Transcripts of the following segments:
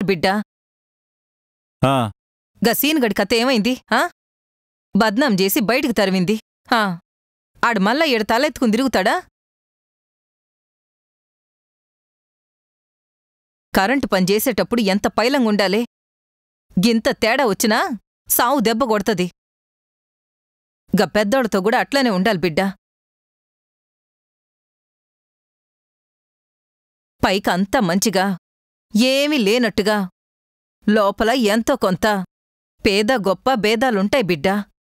బిడ్డా ఆ, గా సీనుగడి కథ ఏమైంది ఆ బద్నాం చేసి బయటికి తరివింది ఆ ఆడు మళ్ళా ఈడ తలెత్తుకుని తిరుగుతాడా కరెంటు పని చేసేటప్పుడు ఎంత పైలంగుండాలే గింత తేడా వచ్చినా సావు దెబ్బ కొడతది గా పెద్దోడితో కూడా అట్లనే ఉండాలి బిడ్డా పైకి అంతా మంచిగా ఏమీ లేనట్టుగా లోపల ఎంతో కొంత పేద గొప్ప భేదాలుంటాయి బిడ్డా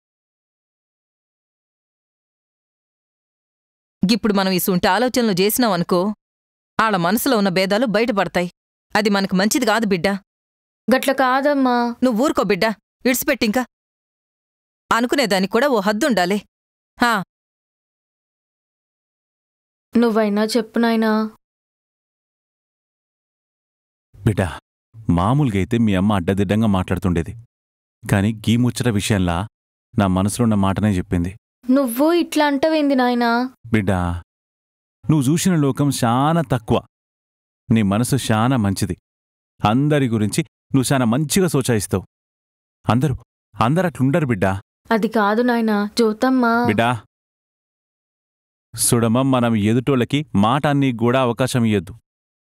ఇప్పుడు మనం ఇసుంటి ఆలోచనలు చేసినామనుకో ఆళ్ళ మనసులో ఉన్న భేదాలు బయటపడతాయి అది మనకు మంచిది కాదు బిడ్డా గట్ల కాదమ్మా నువ్వు ఊరుకో బిడ్డా ఇడిసిపెట్టింకా అనుకునేదానికి కూడా ఓ హద్దుండాలి హా నువ్వైనా చెప్పు నాయనా బిడ్డా మామూలుగా అయితే మీ అమ్మ అడ్డదిడ్డంగా మాట్లాడుతుండేది కాని గీ ముచ్చట విషయంలా నా మనసులో ఉన్న మాటనే చెప్పింది నువ్వు ఇట్లా అంటవేంది నాయనా బిడ్డా నువ్వు చూసిన లోకం చాలా తక్కువ నీ మనసు చాలా మంచిది అందరి గురించి నువ్వు చాలా మంచిగా సోచాయిస్తావు అందరూ అందరు అట్లుండరు బిడ్డా అది కాదు నాయనా జ్యోతమ్మా బిడ్డా సుడమ మనం ఎదుటోళ్ళకి మాట అన్నీ కూడా అవకాశం ఇయ్యొద్దు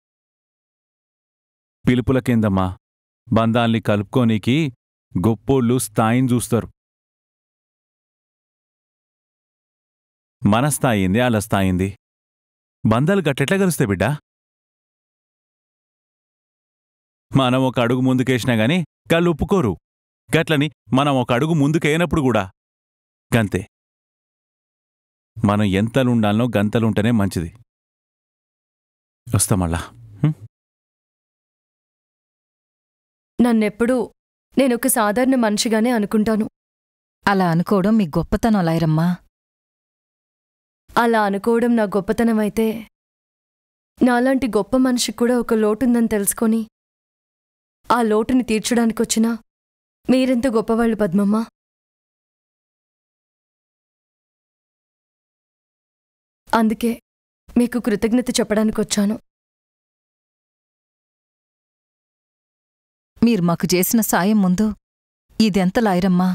పిలుపుల కిందమ్మా బంధాల్ని కలుపుకోనీకి గొప్పోళ్ళు స్థాయిని చూస్తారు మన స్థాయింది వాళ్ళ స్థాయింది బంధాలు గట్టెట్లా కలుస్తాయి బిడ్డా మనం ఒక అడుగు ముందుకేసినా గాని కళ్ళు ఒప్పుకోరు గట్లని మనం ఒక అడుగు ముందుకేయనప్పుడు కూడా గంతే మనం ఎంతలుండాలనో గంతలుంటేనే మంచిది వస్తామల్లా నన్నెప్పుడూ నేనొక సాధారణ మనిషిగానే అనుకుంటాను అలా అనుకోవడం మీ గొప్పతనం లాయరమ్మా అలా అనుకోవడం నా గొప్పతనమైతే నాలాంటి గొప్ప మనిషికి కూడా ఒక లోటుందని తెలుసుకొని ఆ లోటుని తీర్చడానికొచ్చినా మీరెంత గొప్పవాళ్ళు పద్మమ్మ అందుకే మీకు కృతజ్ఞత చెప్పడానికొచ్చాను మీరు మాకు చేసిన సాయం ముందు ఇదెంత లాయరమ్మా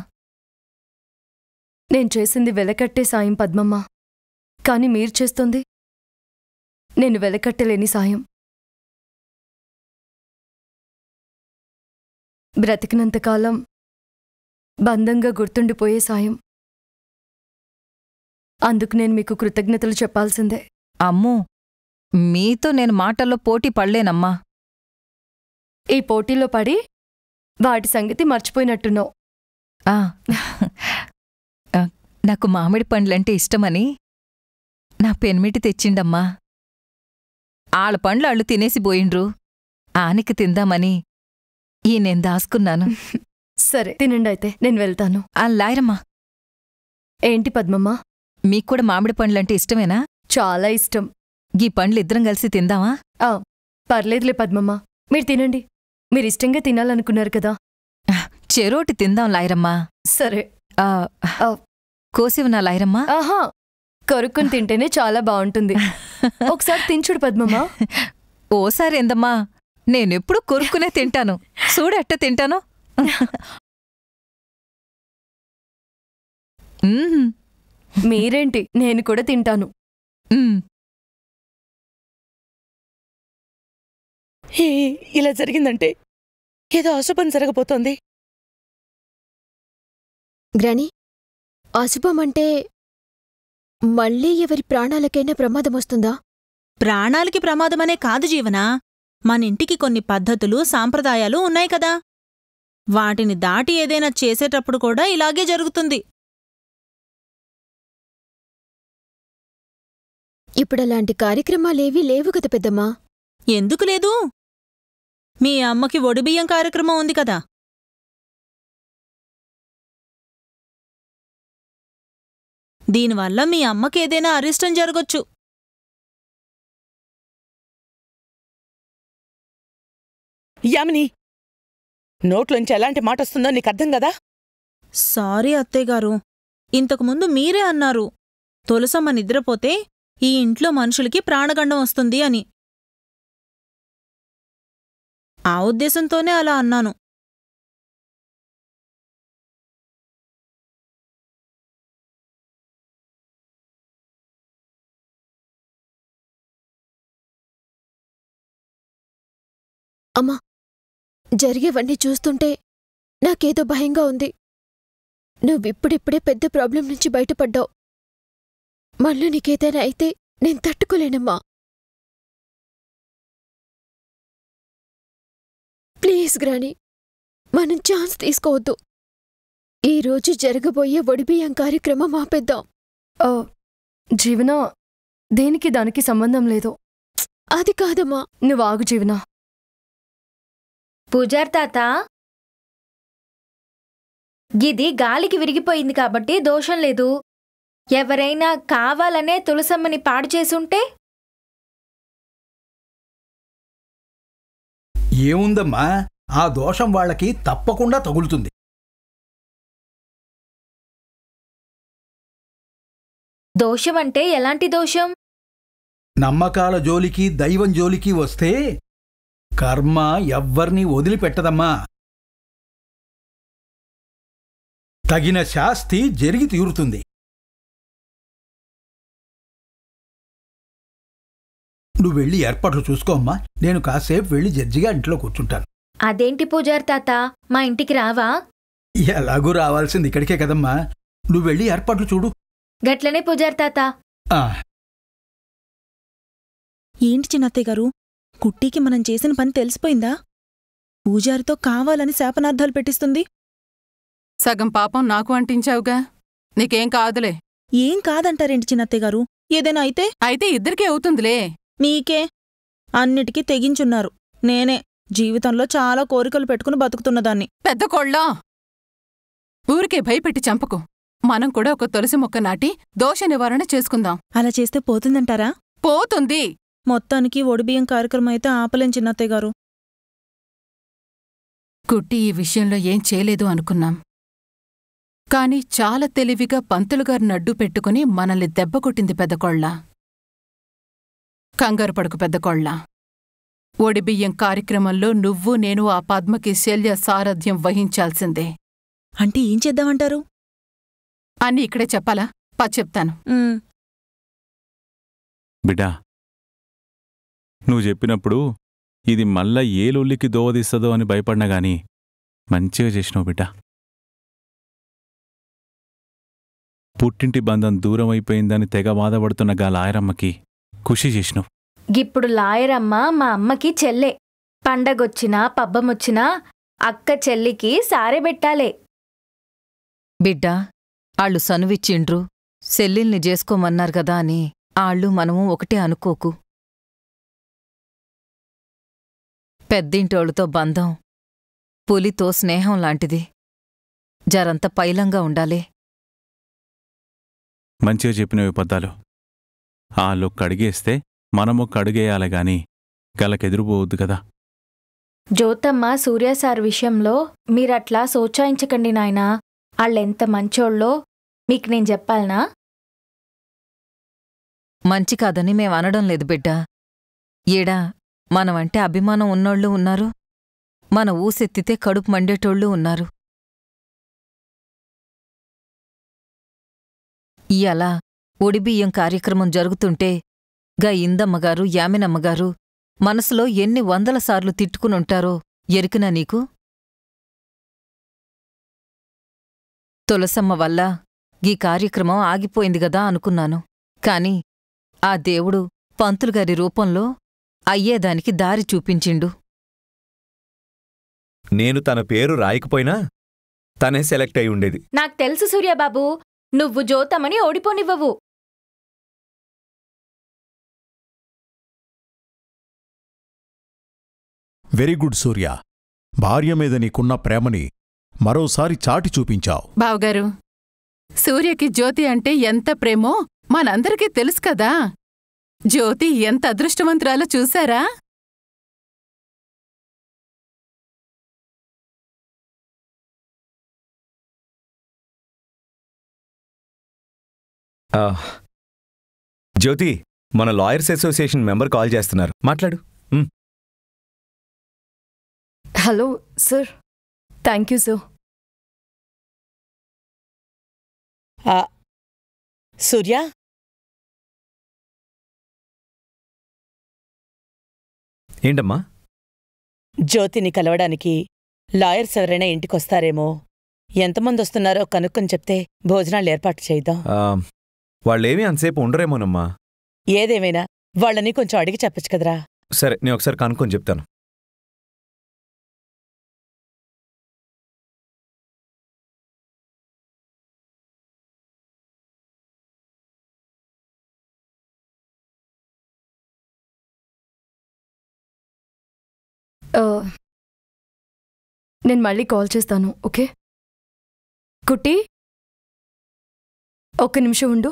నేను చేసింది వెలకట్టే సాయం పద్మమ్మ కాని మీరు చేస్తుంది నేను వెలకట్టలేని సాయం బ్రతికినంతకాలం బంధంగా గుర్తుండిపోయే సాయం అందుకు నేను మీకు కృతజ్ఞతలు చెప్పాల్సిందే అమ్మో మీతో నేను మాటల్లో పోటీ పడలేనమ్మా ఈ పోటీలో పడి వాటి సంగతి మర్చిపోయినట్టున్నావు ఆ ఆ, నాకు మామిడి పండ్లంటే ఇష్టమని నా పెన్మిటి తెచ్చిండమ్మా ఆళ్ళ పండ్లు అళ్ళు తినేసి పోయిండ్రు ఆనికి తిందామని ఈ నేను దాసుకున్నాను సరే తినండి అయితే నేను వెళ్తాను ఆ లాయరమ్మా ఏంటి పద్మమ్మ మీకు కూడా మామిడి పండ్లంటే ఇష్టమేనా చాలా ఇష్టం గీ పండ్లు ఇద్దరం కలిసి తిందామా ఆ పర్లేదులే పద్మమ్మ మీరు తినండి మీరు ఇష్టంగా తినాలనుకున్నారు కదా చెరోటి తిందాం లాయరమ్మా సరే ఆ, ఆ. కోసివనా లాయరమ్మా ఆహా కొరుక్కుని తింటేనే చాలా బాగుంటుంది ఒకసారి తించుడు పద్మమ్మ ఓసారి ఎందమ్మా నేనెప్పుడు కొరుక్కునే తింటాను చూడెట్ట తింటాను మ్మ్. మీరేంటి నేను కూడా తింటాను మ్మ్. హే, ఇలా జరిగిందంటే ఏదో అశుభం జరగబోతోంది గ్రాని అశుభం అంటే మళ్ళీ ఎవరి ప్రాణాలకైనా ప్రమాదం వస్తుందా ప్రాణాలకి ప్రమాదమనే కాదు జీవనా మనింటికి కొన్ని పద్ధతులు సాంప్రదాయాలు ఉన్నాయి కదా వాటిని దాటి ఏదైనా చేసేటప్పుడు కూడా ఇలాగే జరుగుతుంది ఇప్పుడలాంటి కార్యక్రమాలేవీ లేవు కదా పెద్దమ్మా ఎందుకు లేదు మీ అమ్మకి ఒడిబియ్యం కార్యక్రమం ఉంది కదా దీనివల్ల మీ అమ్మకి ఏదైనా అరిష్టం జరగొచ్చు యామిని నోట్లోంచి ఎలాంటి మాట వస్తుందో నీకు అర్థం కదా సారీ అత్తయ్యగారు ఇంతకుముందు మీరే అన్నారు తులసమ్మ నిద్రపోతే ఈ ఇంట్లో మనుషులకి ప్రాణగండం వస్తుంది అని ఆ ఉద్దేశంతోనే అలా అన్నాను అమ్మా జరిగేవన్నీ చూస్తుంటే నాకేదో భయంగా ఉంది నువ్విప్పుడిప్పుడే పెద్ద ప్రాబ్లం నుంచి బయటపడ్డావు మళ్ళీ నీకేదైనా అయితే నేను తట్టుకోలేనమ్మా ప్లీజ్ గ్రాని మనం ఛాన్స్ తీసుకోవద్దు ఈరోజు జరగబోయే ఒడిబియ్యం కార్యక్రమం ఆపేద్దాం ఆ, జీవన దేనికి దానికి సంబంధం లేదు అది కాదమ్మా నువ్వు ఆగు జీవన పూజార్ తాత గిది గాలికి విరిగిపోయింది కాబట్టి దోషం లేదు ఎవరైనా కావాలనే తులసమ్మని పాడు చేసుంటే ఏముందమ్మా ఆ దోషం వాళ్ళకి తప్పకుండా తగులుతుంది దోషం అంటే ఎలాంటి దోషం నమ్మకాల జోలికి దైవం జోలికి వస్తే కర్మ ఎవ్వర్నీ వదిలిపెట్టదమ్మా తగిన శాస్తి జరిగి తీరుతుంది నువ్వు వెళ్ళి ఏర్పాట్లు చూసుకో అమ్మా నేను కాసేపు వెళ్ళి జడ్జిగా ఇంట్లో కూర్చుంటాను అదేంటి పూజార్ తాత మా ఇంటికి రావా ఎలాగూ రావాల్సింది ఇక్కడికే కదమ్మా నువ్వు వెళ్ళి ఏర్పాట్లు చూడు గట్లనే పూజార్ తాత ఆ ఏంటి చిన్నత్తయ్య గారు కుట్టీకి మనం చేసిన పని తెలిసిపోయిందా పూజారితో కావాలని శాపనార్థాలు పెట్టిస్తుంది సగం పాపం నాకు అంటించావుగా నీకేం కాదులే ఏం కాదంటారేంటి చిన్నత్తయ్య గారు ఏదైనా అయితే అయితే ఇద్దరికీ అవుతుందిలే మీకే అన్నిటికీ తెగించున్నారు నేనే జీవితంలో చాలా కోరికలు పెట్టుకుని బతుకుతున్నదాన్ని పెద్ద కోళ్ళా ఊరికే భయపెట్టి చంపకు మనం కూడా ఒక తులసి మొక్క నాటి దోష నివారణ చేసుకుందాం అలా చేస్తే పోతుందంటారా పోతుంది మొత్తానికి ఒడిబియ్యం కార్యక్రమం అయితే ఆపలేం చిన్నత్తయ్య గారు కుట్టి ఈ విషయంలో ఏం చేయలేదు అనుకున్నాం కాని చాలా తెలివిగా పంతులుగారు నడ్డు పెట్టుకుని మనల్ని దెబ్బకొట్టింది పెద్దకోళ్ళ కంగారు పడుకు పెద్దకోళ్ళ ఒడిబియ్యం కార్యక్రమంలో నువ్వు నేను ఆ పద్మకి శల్య సారథ్యం వహించాల్సిందే అంటే ఏం చేద్దామంటారు అన్నీ ఇక్కడే చెప్పాలా పా చెప్తాను ఉమ్, బిడ్డా నువ్వు చెప్పినప్పుడు ఇది మళ్ళా ఏ లొల్లికి దోవదీస్తుందో అని భయపడినా గాని మంచిగా చేసినావు బిడ్డా పుట్టింటి బంధం దూరం అయిపోయిందని తెగ బాధపడుతున్న గా లాయరమ్మకి ఖుషి చేసినావు గిప్పుడు లాయరమ్మ మా అమ్మకి చెల్లె పండగొచ్చినా పబ్బమొచ్చినా అక్క చెల్లికి సారె పెట్టాలే బిడ్డా ఆళ్ళు సనువిచ్చిండ్రు సెల్లిల్ని చేసుకోమన్నారు గదా అని ఆళ్ళు మనము ఒకటే అనుకోకు పెద్దింటోళ్ళతో బంధం పులితో స్నేహం లాంటిది జరంత పైలంగా ఉండాలే మంచిగా చెప్పినవి పద్దాలు ఆళ్ళు కడిగేస్తే మనమొక్క అడుగేయాలి గాని గలకెదురుపోవద్దు కదా జ్యోతమ్మ సూర్య సార్ విషయంలో మీరట్లా సోచాయించకండి నాయనా ఆళ్ళెంత మంచోళ్ళో మీకు నేను చెప్పాలనా మంచి కాదని మేం అనడం లేదు బిడ్డా ఏడా మనమంటే అభిమానం ఉన్నోళ్ళు ఉన్నారు మన ఊసెత్తితే కడుపు మండేటోళ్ళు ఉన్నారు ఇయాల ఒడిబియ్యం కార్యక్రమం జరుగుతుంటే గా ఇందమ్మగారు యామినమ్మగారు మనసులో ఎన్ని వందల సార్లు తిట్టుకునుంటారో ఎరికినా నీకు తులసమ్మ వల్ల ఈ కార్యక్రమం ఆగిపోయింది గదా అనుకున్నాను కాని ఆ దేవుడు పంతులుగారి రూపంలో అయ్యేదానికి దారి చూపించిండు నేను తన పేరు రాయకపోయినా తనే సెలెక్ట్ అయి ఉండేది నాకు తెలుసు సూర్యబాబు నువ్వు జ్యోతమ్మని ఓడిపోనివ్వవు వెరీ గుడ్ సూర్య భార్య మీద నీకున్న ప్రేమని మరోసారి చాటి చూపించావు బావగారు సూర్యకి జ్యోతి అంటే ఎంత ప్రేమో మనందరికీ తెలుసు కదా జ్యోతి ఎంత అదృష్టవంతురాలో చూసారా ఆ, జ్యోతి మన లాయర్స్ అసోసియేషన్ మెంబర్ కాల్ చేస్తున్నారు మాట్లాడు hello sir thank you sir ఆ, సూర్య ఏంటమ్మా జ్యోతిని కలవడానికి లాయర్స్ ఎవరైనా ఇంటికొస్తారేమో ఎంతమంది వస్తున్నారో కనుక్కొని చెప్తే భోజనాలు ఏర్పాటు చేద్దాం ఆ, వాళ్ళేమీ అంతసేపు ఉండరేమోనమ్మా ఏదేమైనా వాళ్ళని కొంచెం అడిగి చెప్పొచ్చు కదరా సరే నేను ఒకసారి కనుక్కొని చెప్తాను ఆ, నేను మళ్ళీ కాల్ చేస్తాను ఓకే కుట్టి ఒక్క నిమిషం ఉండు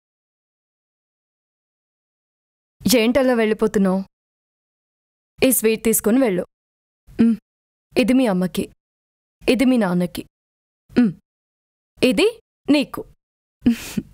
ఏంటలా వెళ్ళిపోతున్నావు ఈ స్వీట్ తీసుకొని వెళ్ళు ఉమ్, ఇది మీ అమ్మకి ఇది మీ నాన్నకి ఉమ్, ఇది నీకు